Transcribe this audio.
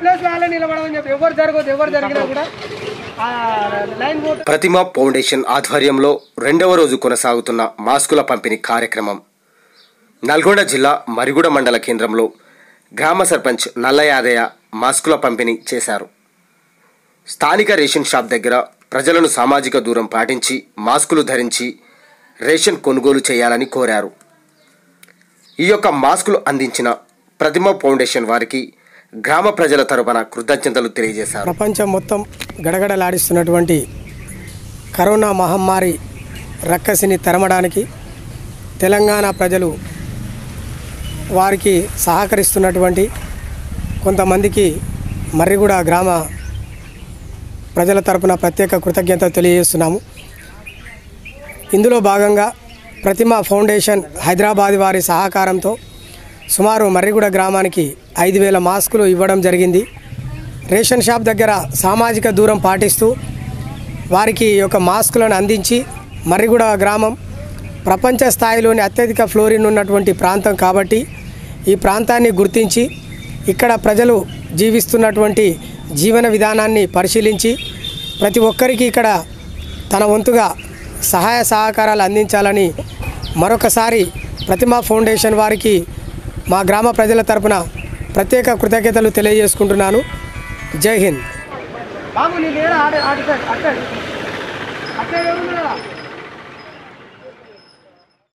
place వాళ్ళే నిలబడమని చెప్పి ఎవరు జరగదు ఎవరు జరిగినా కూడా ఆ లైన్ పోతే ప్రతిమ ఫౌండేషన్ ఆధ్వర్యంలో రెండవ రోజు కొనసాగుతున్న మాస్కుల పంపిణీ కార్యక్రమం నల్గొండ జిల్లా మరిగూడ మండల కేంద్రంలో గ్రామ సర్పంచ్ నల్లయాదయ్య మాస్కుల పంపిణీ చేశారు స్థానిక రేషన్ షాప్ దగ్గర ప్రజలను సామాజిక దూరం పాటించి మాస్కులు ధరించి రేషన్ కొనుగోలు చేయాలని కోరారు ఈ యొక్క మాస్కులు అందించిన ప్రతిమ ఫౌండేషన్ వారికి గ్రామ ప్రజల తరపున కృతజ్ఞతలు తెలియజేశారు ప్రపంచం మొత్తం గడగడలాడిస్తున్నటువంటి కరోనా మహమ్మారి రక్కసిని తరమడానికి తెలంగాణ ప్రజలు వారికి సహకరిస్తున్నటువంటి కొంతమందికి మర్రిగూడ గ్రామ ప్రజల తరపున ప్రత్యేక కృతజ్ఞత తెలియజేస్తున్నాము ఇందులో భాగంగా ప్రతిమ ఫౌండేషన్ హైదరాబాద్ వారి సహకారంతో సుమారు మర్రిగూడ గ్రామానికి ఐదు వేల మాస్కులు ఇవ్వడం జరిగింది రేషన్ షాప్ దగ్గర సామాజిక దూరం పాటిస్తూ వారికి ఈ యొక్క మాస్కులను అందించి మర్రిగూడ గ్రామం ప్రపంచ స్థాయిలోని అత్యధిక ఫ్లోరిన్ ఉన్నటువంటి ప్రాంతం కాబట్టి ఈ ప్రాంతాన్ని గుర్తించి ఇక్కడ ప్రజలు జీవిస్తున్నటువంటి జీవన విధానాన్ని పరిశీలించి ప్రతి ఒక్కరికి ఇక్కడ తన వంతుగా సహాయ సహకారాలు అందించాలని మరొకసారి ప్రతిమా ఫౌండేషన్ వారికి మా గ్రామ ప్రజల తరపున ప్రత్యేక కృతజ్ఞతలు తెలియజేసుకుంటున్నాను జై హింద్ బాబు నీ లేరా ఆడ ఆడ అట్టే అట్టే ఎవరు ఉన్నారా